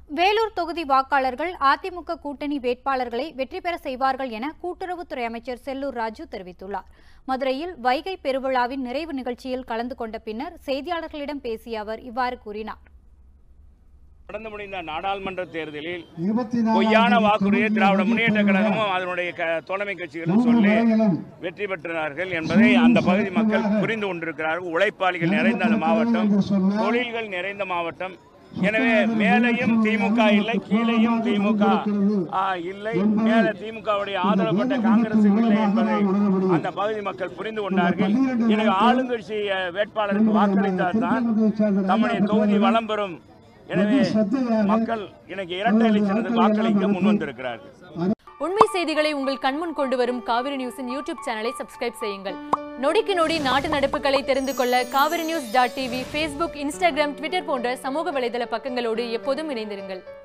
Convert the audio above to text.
வேலூர் தொகுதி வாக்காளர்கள் அதிமுக கூட்டணி வேட்பாளர்களை வெற்றி பெற செய்வார்கள் என கூட்டுறவுத்துறை அமைச்சர் செல்லூர் ராஜு தெரிவித்துள்ளார் மதுரையில் வைகை பெருவிழாவின் நிறைவு நிகழ்ச்சியில் கலந்து கொண்ட பின்னர் செய்தியாளர்களிடம் பேசிய அவர் இவ்வாறு கூறினார் நடந்து முடிந்த நாடாளுமன்ற தேர்தலில் இருபத்தி நாலாம் பொய்யான தேதி வாக்குறுதியை தொடங்கி திராவிட நடைபெற்ற முன்னேற்ற கழகமும் அதனுடைய க- தோழமை கட்சிகளும் சொல்லி முறையிலும் வெற்றி பெற்றார்கள் என்பதை அந்த பகுதி மக்கள் புரிந்து கொண்டிருக்கிறார்கள் உழைப்பாளிகள் நிறைந்த அந்த மாவட்டம் தொழில்கள் நிறைந்த மாவட்டம் எனவே மேலையும் திமுக இல்லை கீழையும் திமுக ஆ, இல்லை மேல திமுகவுடைய ஆதரவு பெற்ற காங்கிரஸ் இல்லை என்பதை அந்த பகுதி மக்கள் புரிந்து கொண்டார்கள் எனவே ஆளுங்கட்சி அஹ், வேட்பாளருக்கு வாக்களித்தால்தான் நம்முடைய தொகுதி வளம் பெறும் எனவே மக்கள் இன்னைக்கு இரட்டை இலட்சணத்துக்கு வாக்களிக்க முன்வந்திருக்கிறார்கள் உண்மை செய்திகளை உங்கள் கண்முன் கொண்டு வரும் காவிரி நியூஸின் யூடியூப் சேனலை சப்ஸ்கிரைப் செய்யுங்கள் நொடிக்கு நொடி நாட்டு நடப்புகளை தெரிந்து கொள்ள Kaveri news dot TV Facebook Instagram Twitter போன்ற சமூக வலைதள பக்கங்களோடு எப்போதும் இணைந்திருங்கள்